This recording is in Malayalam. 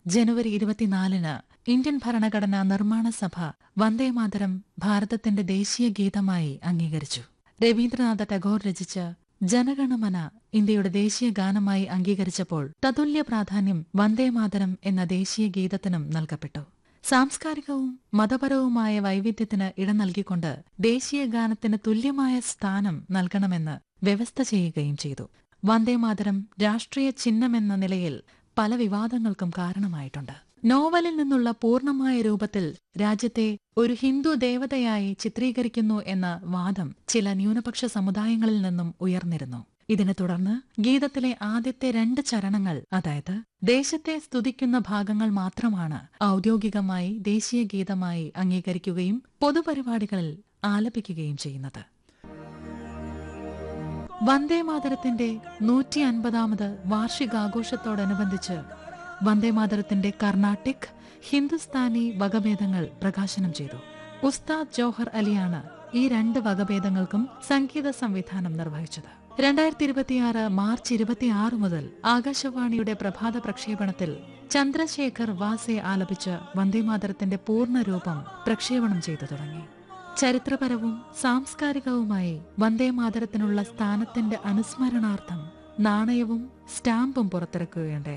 ജനുവരി ഇരുപത്തിനാലിന് ഇന്ത്യൻ ഭരണഘടനാ നിർമ്മാണ സഭ വന്ദേമാതരം ഭാരതത്തിന്റെ ദേശീയ ഗീതമായി അംഗീകരിച്ചു രവീന്ദ്രനാഥ ടാഗോർ രചിച്ച ജനഗണമന ഇന്ത്യയുടെ ദേശീയ ഗാനമായി അംഗീകരിച്ചപ്പോൾ തതുല്യ പ്രാധാന്യം വന്ദേമാതരം എന്ന ദേശീയ ഗീതത്തിനും നൽകപ്പെട്ടു സാംസ്കാരികവും മതപരവുമായ വൈവിധ്യത്തിന് ഇടം നൽകിക്കൊണ്ട് ദേശീയ ഗാനത്തിന് തുല്യമായ സ്ഥാനം നൽകണമെന്ന് വ്യവസ്ഥ ചെയ്യുകയും ചെയ്തു വന്ദേമാതരം രാഷ്ട്രീയ ചിഹ്നമെന്ന നിലയിൽ പല വിവാദങ്ങൾക്കും കാരണമായിട്ടുണ്ട് നോവലിൽ നിന്നുള്ള പൂർണ്ണമായ രൂപത്തിൽ രാജ്യത്തെ ഒരു ഹിന്ദു ദേവതയായി ചിത്രീകരിക്കുന്നു എന്ന വാദം ചില ന്യൂനപക്ഷ സമുദായങ്ങളിൽ നിന്നും ഉയർന്നിരുന്നു ഇതിനെ തുടർന്ന് ഗീതത്തിലെ ആദ്യത്തെ രണ്ട് ചരണങ്ങൾ അതായത് ദേശത്തെ സ്തുതിക്കുന്ന ഭാഗങ്ങൾ മാത്രമാണ് ഔദ്യോഗികമായി ദേശീയ ഗീതമായി അംഗീകരിക്കുകയും പൊതുപരിപാടികളിൽ ആലപിക്കുകയും ചെയ്യുന്നത് വന്ദേമാതരത്തിന്റെ നൂറ്റി അൻപതാമത് വാർഷികാഘോഷത്തോടനുബന്ധിച്ച് വന്ദേമാതരത്തിന്റെ കർണാട്ടിക് ഹിന്ദുസ്ഥാനി വകഭേദങ്ങൾ പ്രകാശനം ചെയ്തു ഉസ്താദ് ജോഹർ അലിയാണ് ഈ രണ്ട് വകഭേദങ്ങൾക്കും സംഗീത സംവിധാനം നിർവഹിച്ചത് രണ്ടായിരത്തി ഇരുപത്തിയാറ് മാർച്ച് ഇരുപത്തിയാറ് മുതൽ ആകാശവാണിയുടെ പ്രഭാത പ്രക്ഷേപണത്തിൽ ചന്ദ്രശേഖർ വാസെ ആലപിച്ച വന്ദേമാതരത്തിന്റെ പൂർണ്ണരൂപം പ്രക്ഷേപണം ചെയ്തു തുടങ്ങി ചരിത്രപരവും സാംസ്കാരികവുമായി വന്ദേമാതരത്തിനുള്ള സ്ഥാനത്തിന്റെ അനുസ്മരണാർത്ഥം നാണയവും സ്റ്റാമ്പും പുറത്തിറക്കുകയുണ്ടായി